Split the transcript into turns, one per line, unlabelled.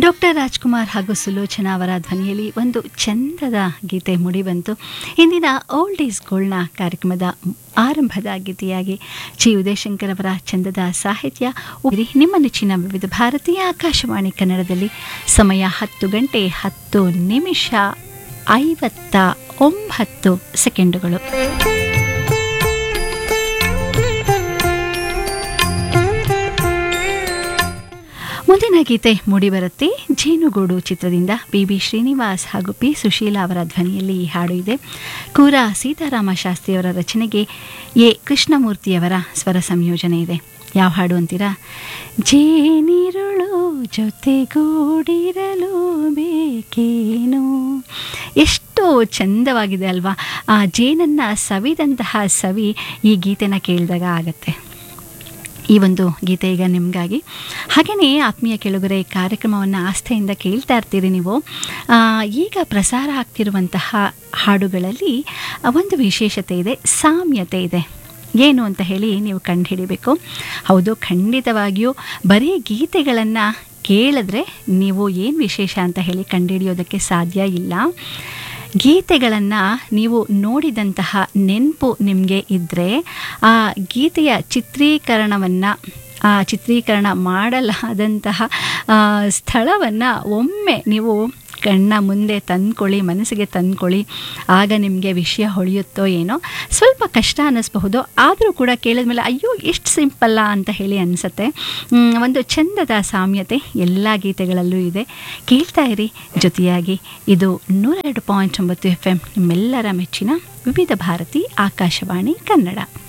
doctor Rajkumar ಹಾಗೂ ಸುಲೋಚನಾ ಅವರ ಧ್ವನಿಯಲ್ಲಿ ಒಂದು ಚಂದದ ಗೀತೆ ಮುಡಿಬಂತು ಇಂದಿನ ಓಲ್ಡ್ ಈಸ್ ಗೋಲ್ಡ್ನ ಕಾರ್ಯಕ್ರಮದ ಆರಂಭದ ಗೀತೆಯಾಗಿ ಜಿ ಉದಯಶಂಕರ್ ಅವರ ಚಂದದ ಸಾಹಿತ್ಯ ಉರಿ ನಿಮ್ಮ ನೆಚ್ಚಿನ ವಿವಿಧ ಭಾರತೀಯ ಆಕಾಶವಾಣಿ ಕನ್ನಡದಲ್ಲಿ ಸಮಯ ಹತ್ತು ಗಂಟೆ ಹತ್ತು ನಿಮಿಷ ಐವತ್ತ ಒಂಬತ್ತು ಸೆಕೆಂಡುಗಳು ಮುಂದಿನ ಗೀತೆ ಮೂಡಿಬರುತ್ತೆ ಜೇನುಗೂಡು ಚಿತ್ರದಿಂದ ಬಿ ಬಿ ಶ್ರೀನಿವಾಸ್ ಹಾಗೂ ಪಿ ಸುಶೀಲಾ ಅವರ ಧ್ವನಿಯಲ್ಲಿ ಈ ಹಾಡು ಇದೆ ಕೂರ ಸೀತಾರಾಮ ಶಾಸ್ತ್ರಿಯವರ ರಚನೆಗೆ ಎ ಕೃಷ್ಣಮೂರ್ತಿಯವರ ಸ್ವರ ಸಂಯೋಜನೆ ಇದೆ ಯಾವ ಹಾಡು ಅಂತೀರಾ ಜೇನಿರುಳು ಜೊತೆಗೂಡಿರಲು ಬೇಕೇನು ಎಷ್ಟೋ ಚಂದವಾಗಿದೆ ಅಲ್ವಾ ಆ ಜೇನನ್ನು ಸವಿದಂತಹ ಸವಿ ಈ ಗೀತೆನ ಕೇಳಿದಾಗ ಆಗತ್ತೆ ಈ ಒಂದು ಗೀತೆ ಈಗ ನಿಮಗಾಗಿ ಹಾಗೆಯೇ ಆತ್ಮೀಯ ಕೆಳಗರೆ ಕಾರ್ಯಕ್ರಮವನ್ನು ಆಸ್ಥೆಯಿಂದ ಕೇಳ್ತಾ ಇರ್ತೀರಿ ನೀವು ಈಗ ಪ್ರಸಾರ ಆಗ್ತಿರುವಂತಹ ಹಾಡುಗಳಲ್ಲಿ ಒಂದು ವಿಶೇಷತೆ ಇದೆ ಸಾಮ್ಯತೆ ಇದೆ ಏನು ಅಂತ ಹೇಳಿ ನೀವು ಕಂಡುಹಿಡಿಬೇಕು ಹೌದು ಖಂಡಿತವಾಗಿಯೂ ಬರೀ ಗೀತೆಗಳನ್ನು ಕೇಳಿದ್ರೆ ನೀವು ಏನು ವಿಶೇಷ ಅಂತ ಹೇಳಿ ಕಂಡುಹಿಡಿಯೋದಕ್ಕೆ ಸಾಧ್ಯ ಇಲ್ಲ ಗೀತೆಗಳನ್ನು ನೀವು ನೋಡಿದಂತಹ ನೆನಪು ನಿಮಗೆ ಇದ್ದರೆ ಆ ಗೀತೆಯ ಚಿತ್ರೀಕರಣವನ್ನು ಆ ಚಿತ್ರೀಕರಣ ಮಾಡಲಾದಂತಹ ಸ್ಥಳವನ್ನು ಒಮ್ಮೆ ನೀವು ಕಣ್ಣ ಮುಂದೆ ತಂದ್ಕೊಳ್ಳಿ ಮನಸ್ಸಿಗೆ ತಂದ್ಕೊಳ್ಳಿ ಆಗ ನಿಮಗೆ ವಿಷಯ ಹೊಳೆಯುತ್ತೋ ಏನೋ ಸ್ವಲ್ಪ ಕಷ್ಟ ಅನ್ನಿಸ್ಬಹುದು ಆದರೂ ಕೂಡ ಕೇಳಿದ್ಮೇಲೆ ಅಯ್ಯೋ ಎಷ್ಟು ಸಿಂಪಲ್ಲ ಅಂತ ಹೇಳಿ ಅನಿಸುತ್ತೆ ಒಂದು ಚಂದದ ಸಾಮ್ಯತೆ ಎಲ್ಲ ಗೀತೆಗಳಲ್ಲೂ ಇದೆ ಕೇಳ್ತಾ ಇರಿ ಜೊತೆಯಾಗಿ ಇದು ನೂರೆರಡು ಪಾಯಿಂಟ್ ಒಂಬತ್ತು ಎಫ್ ಎಮ್ ನಿಮ್ಮೆಲ್ಲರ ಮೆಚ್ಚಿನ ವಿವಿಧ ಭಾರತಿ ಆಕಾಶವಾಣಿ ಕನ್ನಡ